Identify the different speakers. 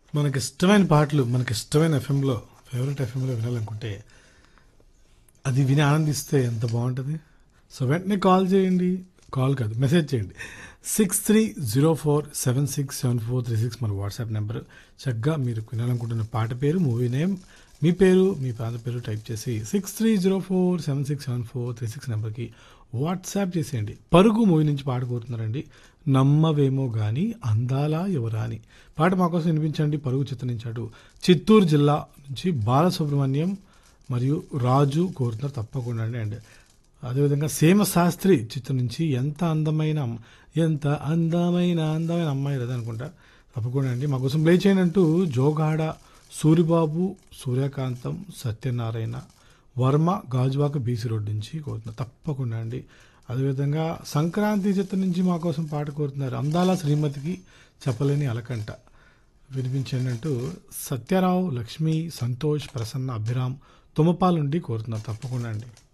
Speaker 1: మనకి ఇష్టమైన పాటలు మనకి ఇష్టమైన ఎఫ్ఎంలో ఫేవరెట్ ఎఫ్ఎంలో వినాలనుకుంటే అది విని ఆనందిస్తే ఎంత బాగుంటుంది సో వెంటనే కాల్ చేయండి కాల్ కాదు మెసేజ్ చేయండి six three zero four seven six seven four three six మన వాట్సాప్ నెంబర్ చక్కగా మీరు వినాలనుకుంటున్న పాట పేరు మూవీ నేమ్ మీ పేరు మీ ప్రాంత పేరు టైప్ చేసి six three zero four seven six seven four three six నెంబర్కి వాట్సాప్ చేసేయండి పరుగు మూవీ నుంచి పాట కోరుతున్నారండి నమ్మవేమో గాని అందాలా ఎవరా అని పాట మా కోసం వినిపించండి పరుగు చిత్రించాడు చిత్తూరు జిల్లా నుంచి బాలసుబ్రహ్మణ్యం మరియు రాజు కోరుతున్నారు తప్పకుండా అండి అండ్ అదేవిధంగా సేమ శాస్త్రి చిత్రం నుంచి ఎంత అందమైన అమ్మ- ఎంత అందమైన అందమైన అమ్మాయి కదా అనుకుంటా తప్పకుండా అండి మా కోసం ప్లే చేయండి అంటూ జోగాడ సూరిబాబు సూర్యకాంతం సత్యనారాయణ వర్మ గాజువాక బీసీ రోడ్ నుంచి కోరుతున్నారు తప్పకుండా అండి అదేవిధంగా సంక్రాంతి చిత్రం నుంచి మా కోసం పాట కోరుతున్నారు అందాల శ్రీమతికి చెప్పలేని అలకంట వినిపించండి అంటూ సత్యరావు లక్ష్మి సంతోష్ ప్రసన్న అభిరామ్ తుమ్మపాల నుండి కోరుతున్నారు తప్పకుండా అండి